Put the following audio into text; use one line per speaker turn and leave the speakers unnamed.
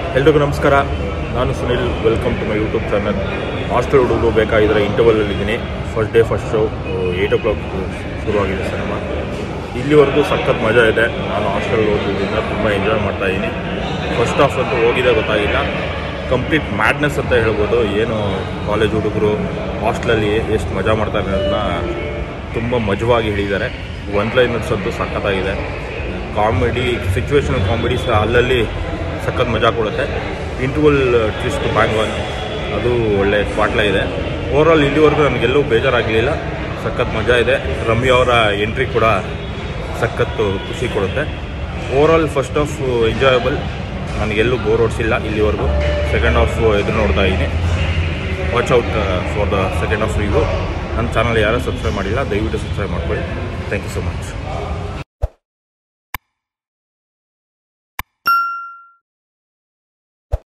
ಎಲ್ರಿಗೂ ನಮಸ್ಕಾರ ನಾನು Sunil welcome to my YouTube channel hostel ಹುಡುಗರು ಬೇಕಾಗಿದ್ದರೆ ಇಂಟರ್ವಲ್ಲಲ್ಲಿದ್ದೀನಿ first day first show eight o'clock ಶುರುವಾಗಿದೆ ಸಿನಿಮಾ ಇಲ್ಲಿವರೆಗೂ ಸಖತ್ ಮಜಾ ಇದೆ ನಾನು ಹಾಸ್ಟೆಲ್ ಓದಿದ್ದರಿಂದ ತುಂಬ ಎಂಜಾಯ್ ಮಾಡ್ತಾಯಿದ್ದೀನಿ ಫಸ್ಟ್ ಹಾಫ್ ಅಂತೂ ಹೋಗಿದೆ ಗೊತ್ತಾಗಿಲ್ಲ ಕಂಪ್ಲೀಟ್ ಮ್ಯಾಡ್ನೆಸ್ ಅಂತ ಹೇಳ್ಬೋದು ಏನು ಕಾಲೇಜ್ ಹುಡುಗರು ಹಾಸ್ಟೆಲಲ್ಲಿ ಎಷ್ಟು ಮಜಾ ಮಾಡ್ತಾರೆ ಅನ್ನೋದನ್ನ ತುಂಬ ಮಜವಾಗಿ ಹೇಳಿದ್ದಾರೆ ಒನ್ ಲೈನರ್ಸ್ ಅಂತೂ ಸಖತ್ತಾಗಿದೆ ಕಾಮಿಡಿ ಸಿಚುವೇಶನಲ್ ಕಾಮಿಡಿ ಸಹ ಅಲ್ಲಲ್ಲಿ ಸಖತ್ ಮಜಾ ಕೊಡುತ್ತೆ ಇಂಟರ್ವಲ್ ಟ್ವಿಸ್ಟ್ ಬ್ಯಾಂಗ್ ಒನ್ ಅದು ಒಳ್ಳೆ ಸ್ಪಾಟ್ಲ ಇದೆ ಓವರಾಲ್ ಇಲ್ಲಿವರೆಗೂ ನನಗೆಲ್ಲೂ ಬೇಜಾರಾಗಲಿಲ್ಲ ಸಖತ್ ಮಜಾ ಇದೆ ರಮ್ಯ ಅವರ ಎಂಟ್ರಿ ಕೂಡ ಸಖತ್ತು ಖುಷಿ ಕೊಡುತ್ತೆ ಓವರಾಲ್ ಫಸ್ಟ್ ಆಫ್ ಎಂಜಾಯಬಲ್ ನನಗೆಲ್ಲೂ ಬೋರ್ ಹೊಡಿಸಿಲ್ಲ ಇಲ್ಲಿವರೆಗೂ ಸೆಕೆಂಡ್ ಹಾಫ್ ಎದುರು ನೋಡ್ತಾ ಇದ್ದೀನಿ watch out for the second half review ನನ್ನ ಚಾನಲ್ ಯಾರೂ ಸಬ್ಸ್ಕ್ರೈಬ್ ಮಾಡಿಲ್ಲ ದಯವಿಟ್ಟು ಸಬ್ಸ್ಕ್ರೈಬ್ ಮಾಡ್ಕೊಳ್ಳಿ ಥ್ಯಾಂಕ್ ಯು ಸೊ ಮಚ್